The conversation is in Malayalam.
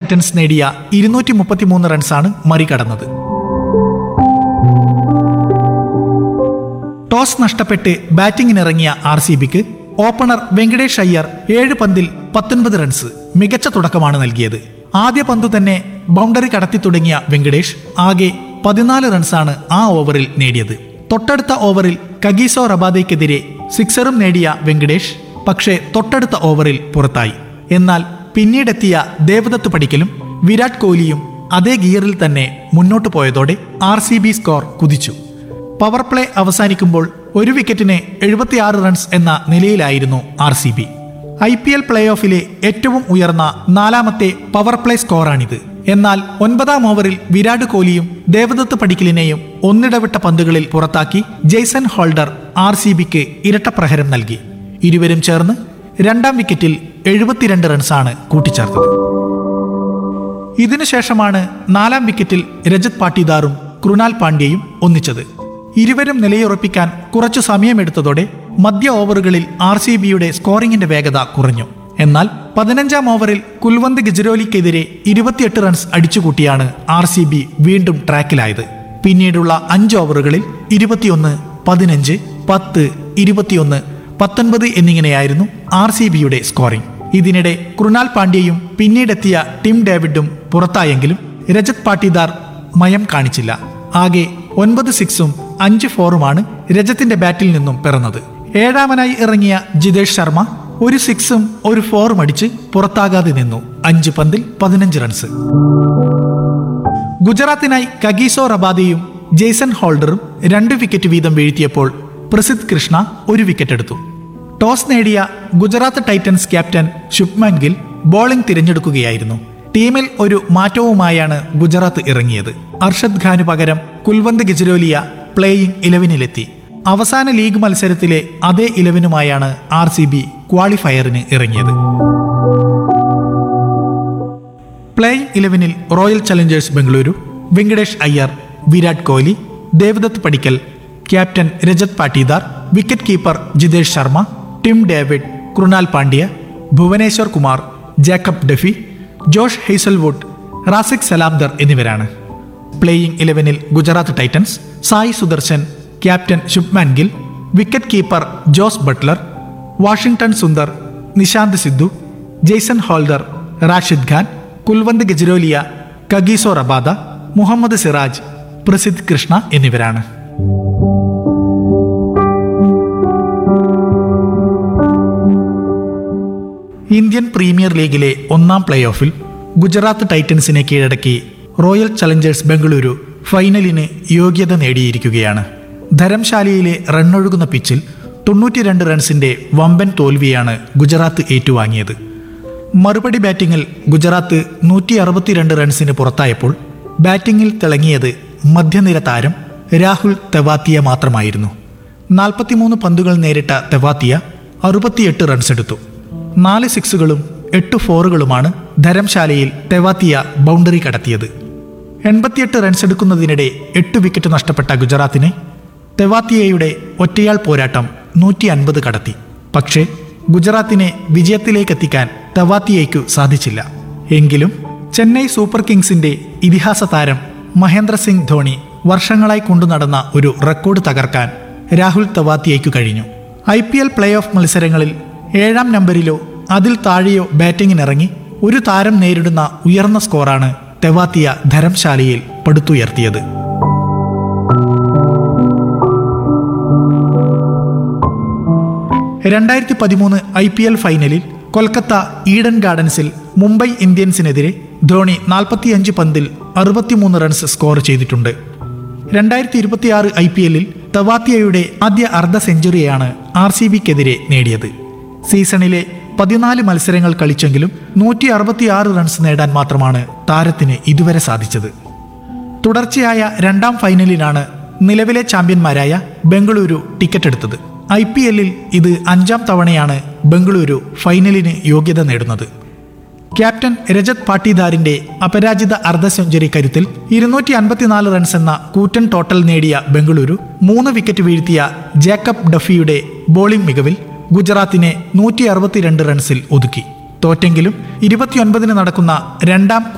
ടൈറ്റൻസ് നേടിയ ഇരുന്നൂറ്റി മുപ്പത്തിമൂന്ന് റൺസാണ് മറികടന്നത് ടോസ് നഷ്ടപ്പെട്ട് ബാറ്റിംഗിനിറങ്ങിയ ആർ സി ബിക്ക് ഓപ്പണർ വെങ്കടേഷ് അയ്യർ ഏഴ് പന്തിൽ പത്തൊൻപത് റൺസ് മികച്ച തുടക്കമാണ് നൽകിയത് ആദ്യ പന്തു തന്നെ ബൗണ്ടറി കടത്തി തുടങ്ങിയ വെങ്കടേഷ് ആകെ പതിനാല് റൺസാണ് ആ ഓവറിൽ നേടിയത് തൊട്ടടുത്ത ഓവറിൽ കഗീസോ റബാദയ്ക്കെതിരെ സിക്സറും നേടിയ വെങ്കടേഷ് പക്ഷേ തൊട്ടടുത്ത ഓവറിൽ പുറത്തായി എന്നാൽ പിന്നീടെത്തിയ ദേവദത്ത് പടിക്കലും വിരാട് കോഹ്ലിയും അതേ ഗിയറിൽ തന്നെ മുന്നോട്ടു പോയതോടെ ആർ സി ബി സ്കോർ കുതിച്ചു പവർ പ്ലേ അവസാനിക്കുമ്പോൾ ഒരു വിക്കറ്റിന് എഴുപത്തിയാറ് റൺസ് എന്ന നിലയിലായിരുന്നു R C B I P L play ഓഫിലെ ഏറ്റവും ഉയർന്ന നാലാമത്തെ പവർ പ്ലേ സ്കോറാണിത് എന്നാൽ ഒൻപതാം ഓവറിൽ വിരാട് കോഹ്ലിയും ദേവദത്ത് പടിക്കലിനെയും ഒന്നിടവിട്ട പന്തുകളിൽ പുറത്താക്കി ജെയ്സൺ ഹോൾഡർ ആർ സി ബിക്ക് ഇരട്ടപ്രഹരം നൽകി ഇരുവരും ചേർന്ന് രണ്ടാം വിക്കറ്റിൽ എഴുപത്തിരണ്ട് റൺസാണ് കൂട്ടിച്ചേർത്തത് ഇതിനുശേഷമാണ് നാലാം വിക്കറ്റിൽ രജത് പാട്ടീദാറും കൃണാൽ പാണ്ഡ്യയും ഒന്നിച്ചത് ഇരുവരും നിലയുറപ്പിക്കാൻ കുറച്ചു സമയമെടുത്തതോടെ മധ്യ ഓവറുകളിൽ ആർ സി ബിയുടെ സ്കോറിംഗിന്റെ വേഗത കുറഞ്ഞു എന്നാൽ പതിനഞ്ചാം ഓവറിൽ കുൽവന്ത് ഗജരോലിക്കെതിരെ ഇരുപത്തിയെട്ട് റൺസ് അടിച്ചുകൂട്ടിയാണ് ആർ സി ബി വീണ്ടും ട്രാക്കിലായത് പിന്നീടുള്ള അഞ്ച് ഓവറുകളിൽ ഇരുപത്തിയൊന്ന് പതിനഞ്ച് പത്ത് ഇരുപത്തിയൊന്ന് പത്തൊൻപത് എന്നിങ്ങനെയായിരുന്നു ആർ സി ബിയുടെ സ്കോറിംഗ് ഇതിനിടെ കൃണാൽ പാണ്ഡ്യയും പിന്നീടെത്തിയ ടിം ഡേവിഡും പുറത്തായെങ്കിലും രജത് പാട്ടീദാർ മയം കാണിച്ചില്ല ആകെ ഒൻപത് സിക്സും അഞ്ച് ഫോറുമാണ് രജത്തിന്റെ ബാറ്റിൽ നിന്നും പിറന്നത് ഏഴാമനായി ഇറങ്ങിയ ജിതേഷ് ശർമ്മ ഒരു സിക്സും ഒരു ഫോറും അടിച്ച് പുറത്താകാതെ നിന്നു അഞ്ച് പന്തിൽ പതിനഞ്ച് റൺസ് ഗുജറാത്തിനായി കഗീസോ റബാദയും ജെയ്സൺ ഹോൾഡറും രണ്ട് വിക്കറ്റ് വീതം വീഴ്ത്തിയപ്പോൾ പ്രസിദ്ധ് കൃഷ്ണ ഒരു വിക്കറ്റ് എടുത്തു ടോസ് നേടിയ Gujarat titans captain Shubman Gill bowling തിരഞ്ഞെടുക്കുകയായിരുന്നു ടീമിൽ ഒരു മാറ്റവുമായാണ് ഗുജറാത്ത് ഇറങ്ങിയത് അർഷദ് ഖാന് പകരം കുൽവന്ത് ഗജരോലിയ പ്ലേയിംഗ് ഇലവനിലെത്തി അവസാന ലീഗ് മത്സരത്തിലെ അതേ ഇലവനുമായാണ് ആർ സി ബി ക്വാളിഫയറിന് ഇറങ്ങിയത് പ്ലേയിങ് ഇലവനിൽ royal challengers Bengaluru Venkatesh Iyer Virat Kohli Devdutt Padikkal captain Rajat Patidar wicket keeper Jitesh Sharma Tim David Krunal Pandya Bhuvneshwar Kumar Jacob Duffy Josh Hazlewood Rasikh Salam Dar എന്നിവരാണ് പ്ലേയിങ് ഇലവനിൽ Gujarat titans Sai Sudharsan captain Shubman Gill wicket keeper Jos Buttler Washington Sundar Nishant Sindhu Jason Holder Rashid Khan Kulwant Khejroliya Kagiso Rabada Mohammed Siraj Prasidh Krishna എന്നിവരാണ് ഇന്ത്യൻ പ്രീമിയർ ലീഗിലെ ഒന്നാം പ്ലേ ഓഫിൽ ഗുജറാത്ത് ടൈറ്റൻസിനെ കീഴടക്കി റോയൽ ചലഞ്ചേഴ്സ് ബംഗളൂരു ഫൈനലിന് യോഗ്യത നേടിയിരിക്കുകയാണ് ധരംശാലയിലെ റണ്ണൊഴുകുന്ന പിച്ചിൽ തൊണ്ണൂറ്റിരണ്ട് റൺസിന്റെ വമ്പൻ തോൽവിയാണ് ഗുജറാത്ത് ഏറ്റുവാങ്ങിയത് മറുപടി ബാറ്റിംഗിൽ ഗുജറാത്ത് നൂറ്റി അറുപത്തിരണ്ട് റൺസിന് പുറത്തായപ്പോൾ ബാറ്റിംഗിൽ തിളങ്ങിയത് മധ്യനിര താരം രാഹുൽ തെവാത്തിയ മാത്രമായിരുന്നു നാൽപ്പത്തിമൂന്ന് പന്തുകൾ നേരിട്ട തെവാത്തിയ അറുപത്തിയെട്ട് റൺസ് എടുത്തു നാല് സിക്സുകളും എട്ട് ഫോറുകളുമാണ് ധരംശാലയിൽ തെവാത്തിയ ബൗണ്ടറി കടത്തിയത് എൺപത്തിയെട്ട് റൺസ് എടുക്കുന്നതിനിടെ എട്ട് വിക്കറ്റ് നഷ്ടപ്പെട്ട ഗുജറാത്തിനെ തെവാത്തിയയുടെ ഒറ്റയാൾ പോരാട്ടം നൂറ്റി അൻപത് കടത്തി പക്ഷേ ഗുജറാത്തിനെ വിജയത്തിലേക്കെത്തിക്കാൻ തെവാത്തിയയ്ക്കു സാധിച്ചില്ല എങ്കിലും ചെന്നൈ സൂപ്പർ കിങ്സിന്റെ ഇതിഹാസ താരം മഹേന്ദ്ര സിംഗ് ധോണി വർഷങ്ങളായി കൊണ്ടുനടന്ന ഒരു റെക്കോർഡ് തകർക്കാൻ രാഹുൽ തവാത്തിയയ്ക്കു കഴിഞ്ഞു I P L play off മത്സരങ്ങളിൽ ഏഴാം നമ്പരിലോ അതിൽ താഴെയോ ബാറ്റിംഗിനിറങ്ങി ഒരു താരം നേരിടുന്ന ഉയർന്ന സ്കോറാണ് തെവാത്തിയ ധരംശാലയിൽ പടുത്തുയർത്തിയത് രണ്ടായിരത്തി പതിമൂന്ന് ഐ പി എൽ ഫൈനലിൽ കൊൽക്കത്ത ഈഡൻ ഗാർഡൻസിൽ മുംബൈ ഇന്ത്യൻസിനെതിരെ ധോണി നാൽപ്പത്തിയഞ്ച് പന്തിൽ അറുപത്തിമൂന്ന് റൺസ് സ്കോർ ചെയ്തിട്ടുണ്ട് രണ്ടായിരത്തി ഇരുപത്തിയാറ് ഐ പി എല്ലിൽ തവാത്തിയയുടെ ആദ്യ അർദ്ധ സെഞ്ചുറിയാണ് ആർ സി ബിക്കെതിരെ നേടിയത് സീസണിലെ പതിനാല് മത്സരങ്ങൾ കളിച്ചെങ്കിലും നൂറ്റി അറുപത്തിയാറ് റൺസ് നേടാൻ മാത്രമാണ് താരത്തിന് ഇതുവരെ സാധിച്ചത് തുടർച്ചയായ രണ്ടാം ഫൈനലിലാണ് നിലവിലെ ചാമ്പ്യന്മാരായ ബംഗളൂരു ടിക്കറ്റ് എടുത്തത് ഐ പി എല്ലിൽ ഇത് അഞ്ചാം തവണയാണ് ബംഗളൂരു ഫൈനലിന് യോഗ്യത നേടുന്നത് ക്യാപ്റ്റൻ രജത് പാട്ടീദാറിന്റെ അപരാജിത അർദ്ധ സെഞ്ചുറി കരുത്തിൽ ഇരുന്നൂറ്റി അൻപത്തിനാല് റൺസ് എന്ന കൂറ്റൻ ടോട്ടൽ നേടിയ ബംഗളൂരു മൂന്ന് വിക്കറ്റ് വീഴ്ത്തിയ ജേക്കബ് ഡഫിയുടെ ബോളിംഗ് മികവിൽ ഗുജറാത്തിനെ നൂറ്റി അറുപത്തിരണ്ട് റൺസിൽ ഒതുക്കി തോറ്റെങ്കിലും ഇരുപത്തിയൊൻപതിന് നടക്കുന്ന രണ്ടാം